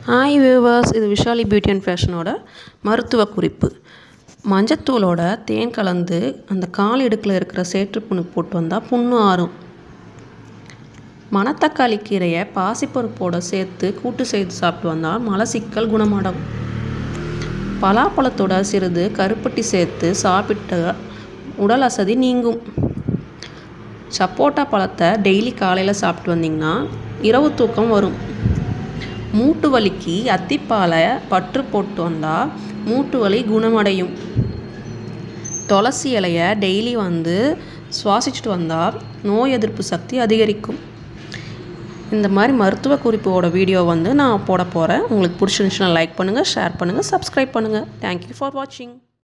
hi viewers இது Vishali beauty and ஃபேஷனோட மருத்துவ குறிப்பு மஞ்சத்தூளோட தேன் கலந்து அந்த கால் இடுக்கில் இருக்கிற சேற்றுப்புண்ணுக்கு போட்டு வந்தால் புண்ணு ஆறும் மணத்தக்காளி கீரையை பாசிப்பருப்போட சேர்த்து கூட்டு செய்து சாப்பிட்டு வந்தால் மலச்சிக்கல் குணமடம் பலாப்பழத்தோட சிறிது கருப்பட்டி சேர்த்து சாப்பிட்டு உடல் அசதி நீங்கும் சப்போட்டா பழத்தை டெய்லி காலையில் சாப்பிட்டு வந்தீங்கன்னா இரவு தூக்கம் வரும் மூட்டு வலிக்கு அத்திப்பாலை பற்று போட்டு வந்தால் மூட்டு வலி குணமடையும் துளசி இலையை டெய்லி வந்து சுவாசிச்சுட்டு வந்தால் நோய் எதிர்ப்பு சக்தி அதிகரிக்கும் இந்த மாதிரி மருத்துவ குறிப்போட வீடியோ வந்து நான் போட போகிறேன் உங்களுக்கு பிடிச்சிருந்துச்சுன்னா லைக் பண்ணுங்கள் ஷேர் பண்ணுங்கள் சப்ஸ்கிரைப் பண்ணுங்கள் தேங்க்யூ ஃபார் வாட்சிங்